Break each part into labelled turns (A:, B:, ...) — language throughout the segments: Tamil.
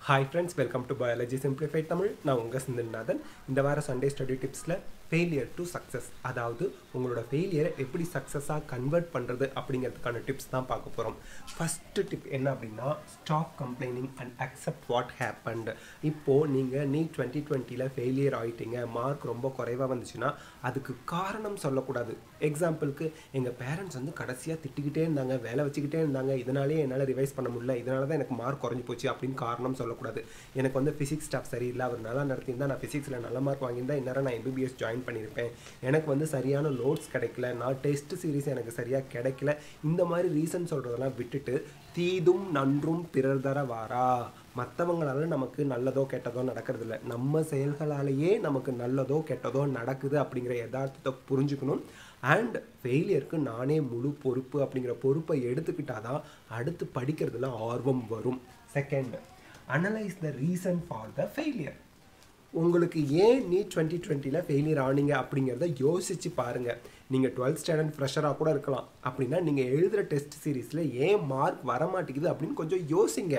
A: hi friends welcome to biology simplified Tamil நான் உங்கள் சிந்தில்நாதன் இந்த வார சண்டே ஸ்டடி டிப்ஸில் ஃபெயிலியர் டு சக்ஸஸ் அதாவது உங்களோட ஃபெயிலியரை எப்படி சக்ஸஸாக கன்வெர்ட் பண்ணுறது அப்படிங்கிறதுக்கான டிப்ஸ் தான் பார்க்க போகிறோம் ஃபஸ்ட்டு டிப் என்ன அப்படின்னா stop complaining and accept what happened இப்போது நீங்கள் நீ டுவெண்ட்டி டுவெண்ட்டியில் ஃபெயிலியர் ஆகிட்டீங்க மார்க் ரொம்ப குறைவாக வந்துச்சுன்னா அதுக்கு காரணம் சொல்லக்கூடாது எக்ஸாம்பிளுக்கு எங்கள் பேரண்ட்ஸ் வந்து கடைசியாக திட்டிக்கிட்டே இருந்தாங்க வேலை வச்சுக்கிட்டே இருந்தாங்க இதனாலே என்னால் ரிவைஸ் பண்ண முடியல இதனால தான் எனக்கு மார்க் குறைஞ்சி போச்சு அப்படின்னு காரணம் சொல்லக்கூடாது எனக்கு வந்து ஃபிசிக்ஸ் ஸ்டாஃப் சரியில்லை அவர் நல்லா நடத்தியிருந்தா நான் ஃபிசிக்ஸில் நல்ல மார்க் வாங்கியிருந்தா இந்நேரம் நான் எம்பிபிஎஸ் ஜாயின் பண்ணியிருப்பேன் எனக்கு வந்து சரியான நோட்ஸ் கிடைக்கல நான் டெஸ்ட் சீரிஸ் எனக்கு சரியாக கிடைக்கல இந்த மாதிரி ரீசன் சொல்கிறதெல்லாம் விட்டுட்டு தீதும் நன்றும் பிறர் தர வாரா மற்றவங்களால நமக்கு நல்லதோ கெட்டதோ நடக்கிறதில்ல நம்ம செயல்களாலேயே நமக்கு நல்லதோ கெட்டதோ நடக்குது அப்படிங்கிற யதார்த்தத்தை புரிஞ்சுக்கணும் அண்ட் ஃபெயிலியருக்கு நானே முழு பொறுப்பு அப்படிங்கிற பொறுப்பை எடுத்துக்கிட்டாதான் அடுத்து படிக்கிறதுல ஆர்வம் வரும் second analyse the reason for the failure உங்களுக்கு ஏன் நீ டுவெண்ட்டி டுவெண்ட்டியில் ஃபெயிலியர் ஆனீங்க அப்படிங்கிறத யோசிச்சு பாருங்கள் நீங்கள் டுவெல்த் ஸ்டாண்டர்ட் ஃப்ரெஷராக கூட இருக்கலாம் அப்படின்னா நீங்கள் எழுதுகிற டெஸ்ட் சீரீஸில் ஏன் மார்க் வரமாட்டேங்குது அப்படின்னு கொஞ்சம் யோசிங்க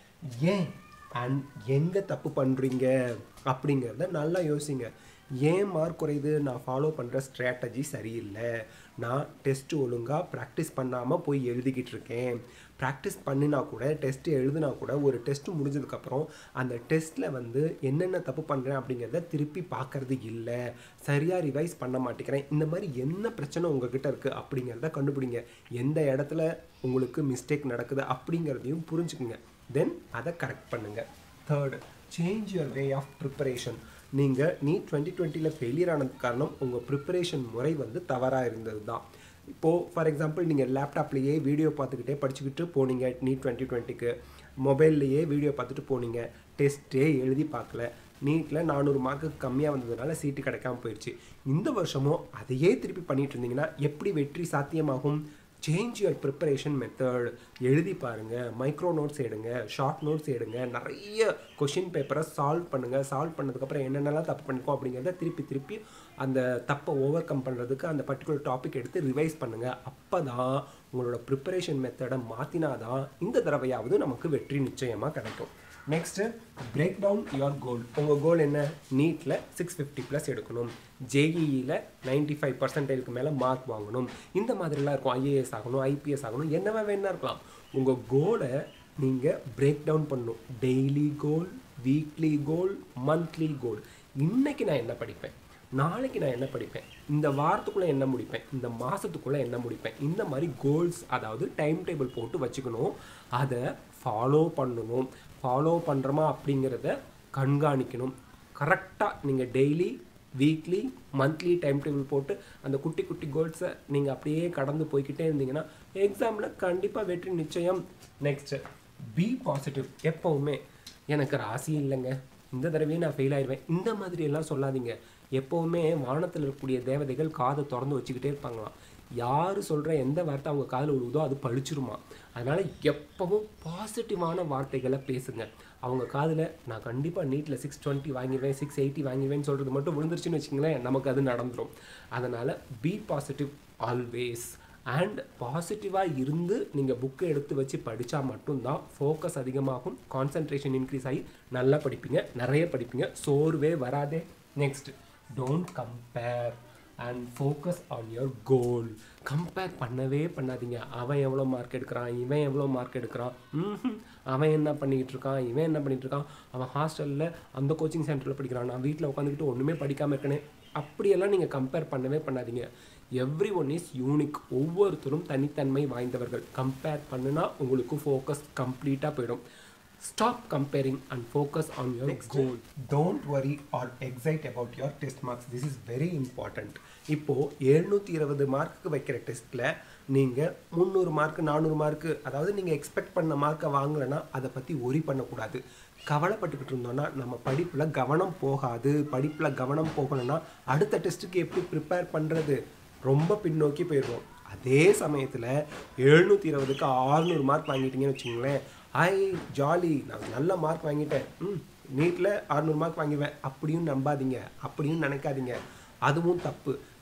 A: ஏன் அண்ட் எங்கே தப்பு பண்ணுறீங்க அப்படிங்கிறத நல்லா யோசிங்க ஏன் மார்க் குறையுது நான் ஃபாலோ பண்ணுற ஸ்ட்ராட்டஜி சரியில்லை நான் டெஸ்ட்டு ஒழுங்காக ப்ராக்டிஸ் பண்ணாமல் போய் எழுதிக்கிட்டு இருக்கேன் ப்ராக்டிஸ் பண்ணினா கூட டெஸ்ட்டு எழுதுனா கூட ஒரு டெஸ்ட்டு முடிஞ்சதுக்கப்புறம் அந்த டெஸ்ட்டில் வந்து என்னென்ன தப்பு பண்ணுறேன் அப்படிங்கிறத திருப்பி பார்க்கறது இல்லை சரியாக ரிவைஸ் பண்ண மாட்டேங்கிறேன் இந்த மாதிரி என்ன பிரச்சனை உங்ககிட்ட இருக்குது அப்படிங்கிறத கண்டுபிடிங்க எந்த இடத்துல உங்களுக்கு மிஸ்டேக் நடக்குது அப்படிங்கிறதையும் புரிஞ்சுக்குங்க தென் அதை கரெக்ட் பண்ணுங்கள் third change your way of preparation நீங்கள் நீ டுவெண்ட்டி டுவெண்ட்டியில் ஃபெயிலியர் ஆனதுக்கு காரணம் உங்கள் ப்ரிப்பரேஷன் முறை வந்து தவறாக இருந்தது தான் இப்போது ஃபார் எக்ஸாம்பிள் நீங்கள் லேப்டாப்லேயே வீடியோ பார்த்துக்கிட்டே படிச்சுக்கிட்டு போனீங்க நீ டுவெண்ட்டி டுவெண்ட்டிக்கு மொபைல்லையே வீடியோ பார்த்துட்டு போனீங்க டெஸ்ட்டே எழுதி பார்க்கல நீட்டில் நானூறு மார்க்கு கம்மியாக வந்ததுனால சீட்டு கிடைக்காம போயிடுச்சு இந்த வருஷமும் அதையே திருப்பி பண்ணிட்டு இருந்தீங்கன்னா எப்படி வெற்றி சாத்தியமாகும் சேஞ்ச் யுவர் ப்ரிப்பரேஷன் மெத்தட் எழுதி பாருங்கள் மைக்ரோ நோட்ஸ் எடுங்க ஷார்ட் நோட்ஸ் எடுங்க நிறைய கொஷின் பேப்பரை சால்வ் பண்ணுங்கள் சால்வ் பண்ணதுக்கப்புறம் என்னென்னலாம் தப்பு பண்ணிக்கோ அப்படிங்கிறத திருப்பி திருப்பி அந்த தப்பை ஓவர் கம் பண்ணுறதுக்கு அந்த பர்டிகுலர் டாபிக் எடுத்து ரிவைஸ் பண்ணுங்கள் அப்போ தான் உங்களோட ப்ரிப்பரேஷன் மெத்தடை மாற்றினா தான் இந்த தடவையாவது நமக்கு வெற்றி நிச்சயமாக கிடைக்கும் next break down your goal உங்கள் கோல் என்ன நீட்டில் சிக்ஸ் ஃபிஃப்டி ப்ளஸ் எடுக்கணும் ஜேஇஇயில் நைன்டி ஃபைவ் பர்சன்டேஜுக்கு மேலே மார்க் வாங்கணும் இந்த மாதிரிலாம் இருக்கும் ஐஏஎஸ் ஆகணும் ஐபிஎஸ் ஆகணும் என்னவா வேணா இருக்கலாம் உங்கள் கோலை நீங்கள் பிரேக் டவுன் பண்ணணும் daily goal weekly goal monthly goal இன்றைக்கி நான் என்ன படிப்பேன் நாளைக்கு நான் என்ன படிப்பேன் இந்த வாரத்துக்குள்ளே என்ன முடிப்பேன் இந்த மாதத்துக்குள்ளே என்ன முடிப்பேன் இந்த மாதிரி கோல்ஸ் அதாவது டைம் டேபிள் போட்டு வச்சுக்கணும் அதை ஃபாலோ பண்ணணும் ஃபாலோ பண்ணுறோமா அப்படிங்கிறத கண்காணிக்கணும் கரெக்டாக நீங்கள் daily weekly monthly time table போட்டு அந்த குட்டி குட்டி கோல்ஸை நீங்கள் அப்படியே கடந்து போய்கிட்டே இருந்தீங்கன்னா எக்ஸாமில் கண்டிப்பாக வெற்றி நிச்சயம் நெக்ஸ்ட்டு பி பாசிட்டிவ் எப்போவுமே எனக்கு ராசி இல்லைங்க இந்த தடவையும் நான் ஃபெயில் ஆயிடுவேன் இந்த மாதிரி எல்லாம் சொல்லாதீங்க எப்போவுமே வானத்தில் இருக்கக்கூடிய தேவதைகள் காதை திறந்து வச்சுக்கிட்டே இருப்பாங்களாம் யார் சொல்கிற எந்த வார்த்தை அவங்க காதில் விழுவுதோ அது பழிச்சிருமா அதனால் எப்பவும் பாசிட்டிவான வார்த்தைகளை பேசுங்க அவங்க காதில் நான் கண்டிப்பாக நீட்டில் சிக்ஸ் டுவெண்ட்டி வாங்கிடுவேன் சிக்ஸ் எயிட்டி வாங்கிடுவேன் சொல்கிறது மட்டும் விழுந்துருச்சுன்னு வச்சுங்களேன் நமக்கு அது நடந்துடும் அதனால் பி பாசிட்டிவ் ஆல்வேஸ் அண்ட் பாசிட்டிவாக இருந்து நீங்கள் புக்கை எடுத்து வச்சு படித்தா மட்டும்தான் ஃபோக்கஸ் அதிகமாகும் கான்சன்ட்ரேஷன் இன்க்ரீஸ் ஆகி நல்லா படிப்பீங்க நிறைய படிப்பீங்க சோர்வே வராதே next don't compare and focus on your goal compare பண்ணவே பண்ணாதீங்க அவன் எவ்வளோ மார்க் எடுக்கிறான் இவன் எவ்வளோ மார்க் எடுக்கிறான் ம் அவன் என்ன பண்ணிக்கிட்டு இருக்கான் இவன் என்ன பண்ணிகிட்டு இருக்கான் அவன் ஹாஸ்டலில் அந்த கோச்சிங் சென்டரில் படிக்கிறான் நான் வீட்டில் உட்காந்துக்கிட்டு ஒன்றுமே படிக்காமல் இருக்கனே அப்படியெல்லாம் நீங்கள் கம்பேர் பண்ணவே பண்ணாதீங்க எவ்ரி ஒன் இஸ் யூனிக் ஒவ்வொருத்தரும் தனித்தன்மை வாய்ந்தவர்கள் கம்பேர் பண்ணுனா உங்களுக்கு ஃபோக்கஸ் கம்ப்ளீட்டாக போயிடும் stop comparing and focus on your goal don't worry or excite about your test marks this is very important இப்போது எழுநூற்றி இருபது மார்க்குக்கு வைக்கிற டெஸ்ட்டில் நீங்கள் முந்நூறு மார்க்கு நானூறு மார்க்கு அதாவது நீங்கள் எக்ஸ்பெக்ட் பண்ண மார்க்கை வாங்கலைன்னா அதை பற்றி ஒரி பண்ணக்கூடாது கவலைப்பட்டுக்கிட்டு இருந்தோம்னா நம்ம படிப்பில் கவனம் போகாது படிப்பில் கவனம் போகலைன்னா அடுத்த டெஸ்ட்டுக்கு எப்படி ப்ரிப்பேர் பண்ணுறது ரொம்ப பின்னோக்கி போயிடுவோம் அதே சமயத்தில் எழுநூற்றி இருபதுக்கு ஆறுநூறு மார்க் வாங்கிட்டீங்கன்னு வச்சுங்களேன் ஐ ஜாலி நான் நல்ல மார்க் வாங்கிட்டேன் ம் நீட்டில் அறுநூறு மார்க் வாங்கிடுவேன் அப்படியும் நம்பாதீங்க அப்படியும் நினைக்காதீங்க அதுவும் தப்பு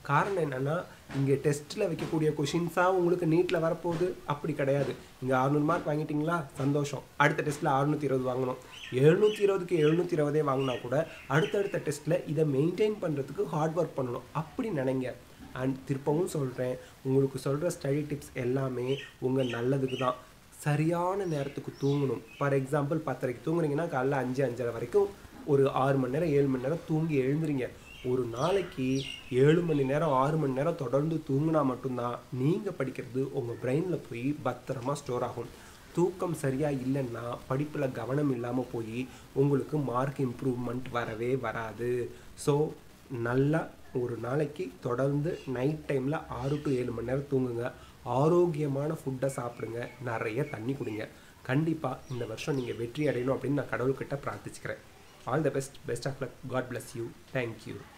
A: காரணம் என்னென்னா இங்கே டெஸ்ட்டில் வைக்கக்கூடிய கொஷின்ஸாக உங்களுக்கு நீட்டில் வரப்போகுது அப்படி கிடையாது இங்கே அறுநூறு மார்க் வாங்கிட்டீங்களா சந்தோஷம் அடுத்த டெஸ்ட்டில் அறுநூற்றி இருபது வாங்கணும் எழுநூற்றி இருபதுக்கு எழுநூற்றி இருபதே வாங்கினா கூட அடுத்தடுத்த டெஸ்ட்டில் இதை மெயின்டைன் பண்ணுறதுக்கு ஹார்ட் ஒர்க் பண்ணணும் அப்படி நினைங்க அண்ட் திருப்பவும் சொல்கிறேன் உங்களுக்கு சொல்கிற ஸ்டடி டிப்ஸ் எல்லாமே உங்கள் நல்லதுக்கு தான் சரியான நேரத்துக்கு தூங்கணும் ஃபார் எக்ஸாம்பிள் பத்தரைக்கு தூங்குறீங்கன்னா காலைல அஞ்சு அஞ்சரை வரைக்கும் ஒரு ஆறு மணி நேரம் ஏழு மணி நேரம் தூங்கி எழுந்துறீங்க ஒரு நாளைக்கு ஏழு மணி நேரம் ஆறு மணி நேரம் தொடர்ந்து தூங்கினா மட்டும்தான் நீங்கள் படிக்கிறது உங்கள் பிரெயினில் போய் பத்திரமா ஸ்டோர் ஆகும் தூக்கம் சரியாக இல்லைன்னா படிப்பில் கவனம் இல்லாமல் போய் உங்களுக்கு மார்க் இம்ப்ரூவ்மெண்ட் வரவே வராது ஸோ நல்லா ஒரு நாளைக்கு தொடர்ந்து நைட் டைமில் ஆறு டு ஏழு மணி நேரம் தூங்குங்க ஆரோக்கியமான ஃபுட்டை சாப்பிடுங்க நிறைய தண்ணி குடிங்க கண்டிப்பாக இந்த வருஷம் நீங்கள் வெற்றி அடையணும் அப்படின்னு நான் கடவுள்கிட்ட பிரார்த்திச்சுக்கிறேன் all the best best of luck God bless you thank you